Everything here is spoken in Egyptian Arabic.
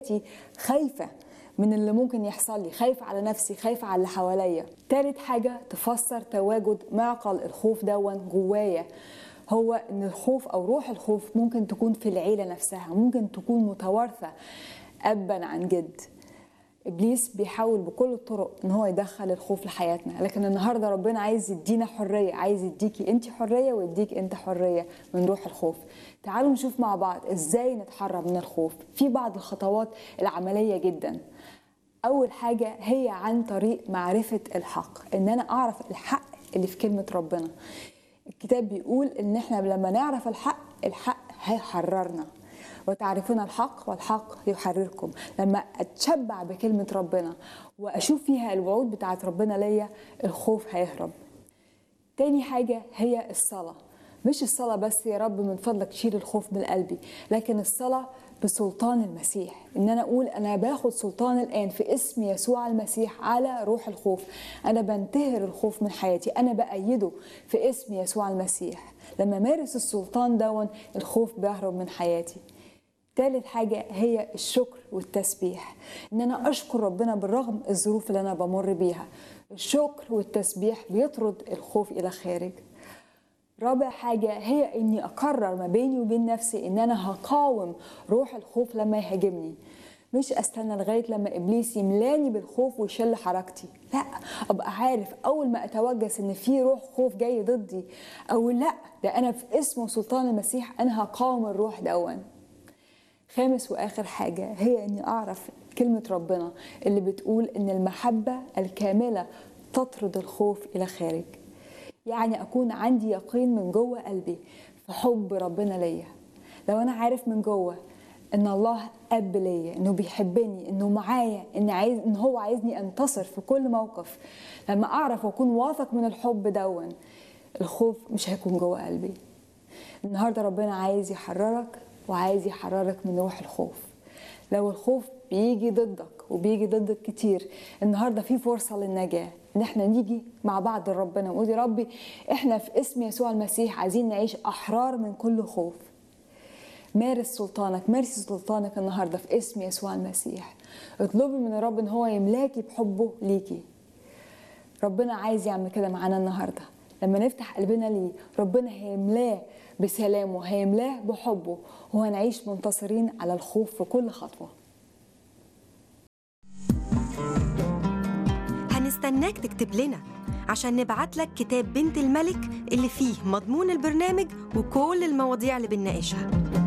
خايفة من اللي ممكن يحصل لي خايفة على نفسي خايفة على اللي حواليا تالت حاجة تفسر تواجد معقل الخوف دون جوايا هو ان الخوف او روح الخوف ممكن تكون في العيلة نفسها ممكن تكون متوارثة ابا عن جد ابليس بيحاول بكل الطرق ان هو يدخل الخوف لحياتنا لكن النهارده ربنا عايز يدينا حريه عايز يديكي انت حريه ويديك انت حريه من روح الخوف تعالوا نشوف مع بعض ازاي نتحرر من الخوف في بعض الخطوات العمليه جدا اول حاجه هي عن طريق معرفه الحق ان انا اعرف الحق اللي في كلمه ربنا الكتاب بيقول ان احنا لما نعرف الحق الحق هيحررنا وتعرفون الحق والحق يحرركم لما اتشبع بكلمه ربنا واشوف فيها الوعود بتاعت ربنا ليا الخوف هيهرب تاني حاجه هي الصلاه مش الصلاه بس يا رب من فضلك شيل الخوف من قلبي لكن الصلاه بسلطان المسيح ان انا اقول انا باخد سلطان الان في اسم يسوع المسيح على روح الخوف انا بنتهر الخوف من حياتي انا بايده في اسم يسوع المسيح لما مارس السلطان دون الخوف بيهرب من حياتي تالت حاجة هي الشكر والتسبيح إن أنا أشكر ربنا بالرغم الظروف اللي أنا بمر بيها الشكر والتسبيح بيطرد الخوف إلى خارج رابع حاجة هي إني أقرر ما بيني وبين نفسي إن أنا هقاوم روح الخوف لما يهاجمني مش استنى لغايه لما ابليس يملاني بالخوف ويشل حركتي لا ابقى عارف اول ما اتوجس ان في روح خوف جاي ضدي او لا ده انا في اسم وسلطان المسيح انا هقاوم الروح دون خامس واخر حاجه هي اني اعرف كلمه ربنا اللي بتقول ان المحبه الكامله تطرد الخوف الى خارج يعني اكون عندي يقين من جوه قلبي في حب ربنا ليا لو انا عارف من جوه ان الله اب ليا انه بيحبني انه معايا ان عايز ان هو عايزني انتصر في كل موقف لما اعرف واكون واثق من الحب دون الخوف مش هيكون جوه قلبي النهارده ربنا عايز يحررك وعايز يحررك من روح الخوف لو الخوف بيجي ضدك وبيجي ضدك كتير النهارده في فرصه للنجاه ان احنا نيجي مع بعض لربنا ونقول يا ربي احنا في اسم يسوع المسيح عايزين نعيش احرار من كل خوف مارس سلطانك مارسي سلطانك النهارده في اسم يسوع المسيح اطلبي من الرب ان هو يملاكي بحبه ليكي ربنا عايز يعمل كده معانا النهارده لما نفتح قلبنا ليه ربنا هيملاه بسلامه هيملاه بحبه وهنعيش منتصرين على الخوف في كل خطوه هنستناك تكتب لنا عشان نبعت لك كتاب بنت الملك اللي فيه مضمون البرنامج وكل المواضيع اللي بنناقشها